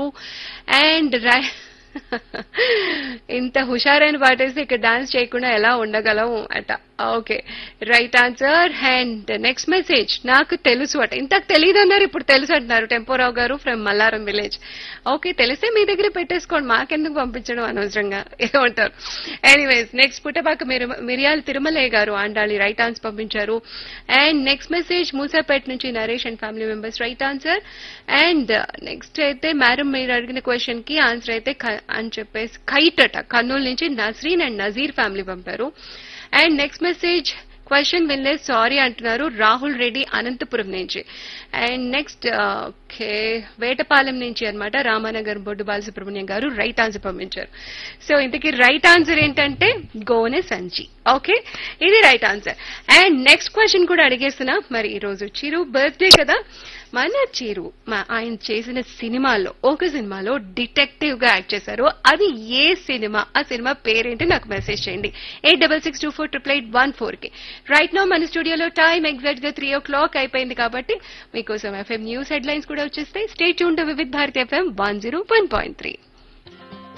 and రై ఇంత హుషారైన పాటేస్తే ఇక్కడ dance చేయకుండా ఎలా ఉండగలం అట okay right answer and next message నాకు తెలుసు అట ఇంతకు తెలియదు అన్నారు ఇప్పుడు తెలుసు అంటున్నారు టెంపోరావు గారు ఫ్రమ్ మల్లారం విలేజ్ ఓకే తెలిస్తే మీ దగ్గర పెట్టేసుకోండి మాకెందుకు పంపించడం అనవసరంగా ఏమంటారు ఎనీవేస్ నెక్స్ట్ పుట్టపాక మిర- మిరియాల తిరుమలయ్య గారు ఆండాలి రైట్ ఆన్సర్ పంపించారు అండ్ నెక్స్ట్ మెసేజ్ మూసాపేట నుంచి Naresh and family members right answer and next అయితే మేడం మీరు అడిగిన క్వశ్చన్ కి ఆన్సర్ అయితే క- అని చెప్పేసి కైట్ అట కర్నూలు నుంచి నస్రీన్ అండ్ నజీర్ ఫ్యామిలీ పంపారు అండ్ నెక్స్ట్ మెసేజ్ క్వశ్చన్ వినలేదు సారీ అంటున్నారు రాహుల్ రెడ్డి అనంతపురం నుంచి అండ్ నెక్స్ట్ ఓకే వేటపాలెం నుంచి అన్నమాట రామానగర్ బొడ్డు బాలసుబ్రహ్మణ్యం గారు రైట్ ఆన్సర్ పంపించారు సో ఇంతకీ రైట్ ఆన్సర్ ఏంటంటే గోనె సంచి ఓకే ఇది right answer and next question కూడా అడిగేస్తున్నా మరి ఈ రోజు చిరు బర్త్డే కదా మన చిరు మా ఆయన చేసిన సినిమాలో ఒక సినిమాలో డిటెక్టివ్ గా యాక్ట్ చేశారు అది ఏ సినిమా ఆ సినిమా పేరేంటి నాకు మెసేజ్ చేయండి eight double six two four triple eight one four కి రైట్ నో మన స్టూడియోలో టైం ఎగ్జాక్ట్ గా త్రీ ఓ క్లాక్ అయిపోయింది కాబట్టి మీకోసం ఎఫ్ఎం న్యూస్ హెడ్ లైన్స్ కూడా వచ్చేస్తాయి stay tune to Vividh Bharati FM one zero one point three